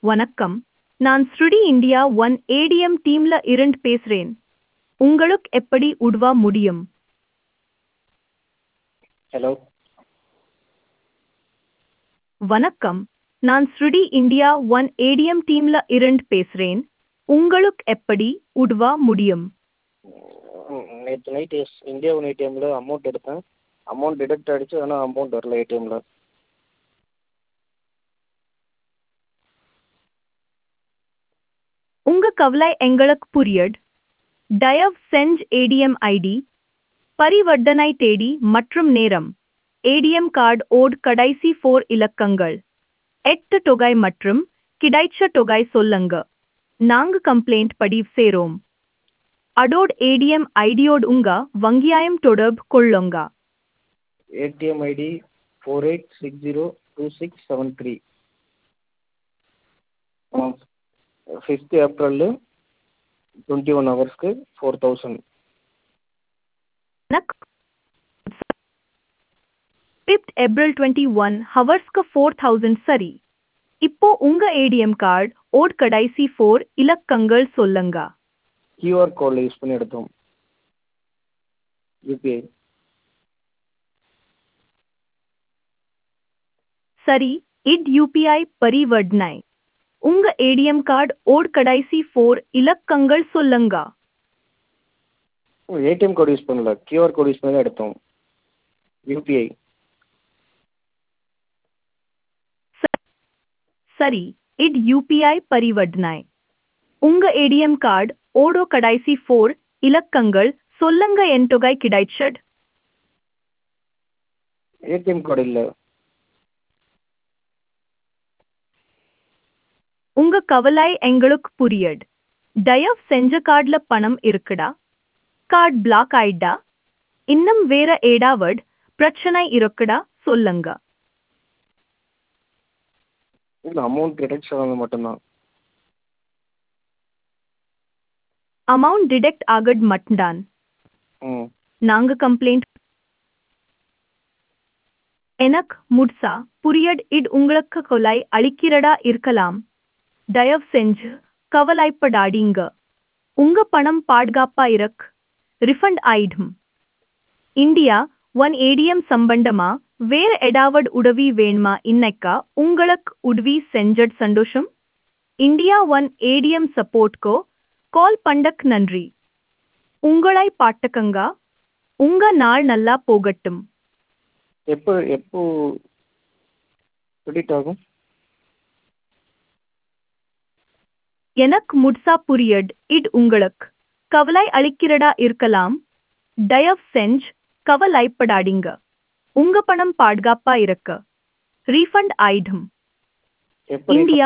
வணக்கம் நான் ஸ்ருடி இந்தியா ஒன் ஏடிஎம் டீம்ல இருந்து பேசுறேன் உங்களுக்கு எப்படி உதவ முடியும் ஹலோ வணக்கம் நான் ஸ்ருடி இந்தியா ஒன் ஏடிஎம் டீம்ல இருந்து பேசுறேன் உங்களுக்கு எப்படி உதவ முடியும் நேற்று நைட் எஸ் இந்தியா ஒன் ஏடிஎம்மில் அமௌண்ட் எடுத்தேன் அமௌண்ட் டிடெக்ட் ஆகிடுச்சு ஆனால் அமௌண்ட் வரல ஏடிஎம்மில் உங்க கவலை எங்களுக்கு புரியட் தயவு செஞ்சு ஏடிஎம் ஐடி பரிவர்த்தனை தேதி மற்றும் நேரம் ஏடிஎம் கார்டு ஓட் கடைசி ஃபோர் இலக்கங்கள் எட்டு தொகை மற்றும் கிடைச்ச தொகை சொல்லுங்க நாங்க கம்ப்ளைண்ட் பதிவு செய்றோம் அதோட ஏடிஎம் ஐடியோடு உங்க வங்கியாயம் தொடர்பு கொள்ளுங்க ATM ID four eight six zero two six seven three fifth April twenty one ஹவர்ஸ்க்கு ஃபோர் தௌசண்ட் எனக்கு ஃபிஃப்த் ஏப்ரல் டுவெண்ட்டி ஒன் ஹவர்ஸ்க்கு ஃபோர் தௌசண்ட் சரி இப்போ உங்க ஏடிஎம் கார்டு ஓட் கடைசி ஃபோர் இலக்கங்கள் சொல்லுங்க கியூஆர் கோடில் யூஸ் பண்ணி எடுத்தோம் யூபிஐ சரி இட் யூபிஐ பரிவர்த்தனை உங்க ஏடிஎம் கார்டு ஓட் கடைசி ஃபோர் இலக்கங்கள் சொல்லுங்க ஏடிஎம் கோட் யூஸ் பண்ணல கியூஆர் கோட் யூஸ் பண்ணி தான் எடுத்தோம் யூபிஐ சரி இட் யூபிஐ பரிவர்த்தனை உங்க ஏடிஎம் கார்டு ஓடோ கடைசி ஃபோர் இலக்கங்கள் சொல்லுங்க என் தொகை கிடைச்சட் ஏடிஎம் கார்டு இல்லை உங்க கவலை எங்களுக்கு புரியட் தயவு செஞ்ச கார்டுல பணம் இருக்குடா கார்டு பிளாக் ஆயிட்டா இன்னும் வேற ஏடாவட் பிரச்சனை இருக்குடா சொல்லுங்க இல்லை அமௌண்ட் டிடெக்ட் ஆனது மட்டும்தான் அமௌண்ட் டிடெக்ட் ஆகட் மட்டும்தான் ம் நாங்க கம்ப்ளைண்ட் எனக்கு முட்சா புரியட் இட் உங்களுக்கு கொலை அளிக்கிறடா இருக்கலாம் தயவு செஞ்சு கவலைப்படாதீங்க உங்க பணம் பாதுகாப்பா இருக் ரிஃபண்ட் ஆயிடும் இந்தியா ஒன் ஏடிஎம் சம்பந்தமா வேற எடாவட் உதவி வேணுமா இன்னைக்கா உங்களுக்கு உதவி செஞ்சட் சந்தோஷம் இந்தியா ஒன் ஏடிஎம் சப்போர்ட்கோ கால் பண்டக் நன்றி உங்களை பாட்டுக்கங்க உங்க நாள் நல்லா போகட்டும் எப்போ எப்போ கிரெடிட் ஆகும் எனக்கு முட்சா புரியட் இட் உங்களுக்கு கவலை அளிக்கிறடா இருக்கலாம் தயவு செஞ்சு கவலைப்படாதீங்க உங்க பணம் பாதுகாப்பா இருக்க ரீஃபண்ட் ஆயிடும் எப்போ இந்தியா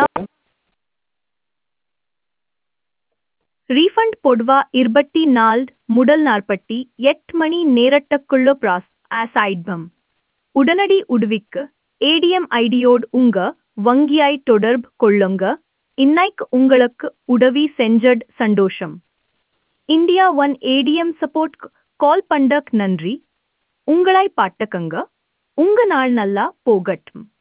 ரீஃபண்ட் பொதுவா இருபத்தி நாலு முதல் நாற்பத்தி எட்டு மணி நேரத்துக்குள்ள ப்ராஸ் ஆஸ் ஆயிடும் உடனடி உதவிக்கு ஏடிஎம் ஐடியோடு உங்க வங்கியாய் தொடர்பு கொள்ளுங்க இன்னைக்கு உங்களுக்கு உதவி செஞ்சட் சந்தோஷம் India one ATM support call பண்டக் நன்றி உங்களை பாட்டுக்கங்க உங்க நாள் நல்லா போகட்டும்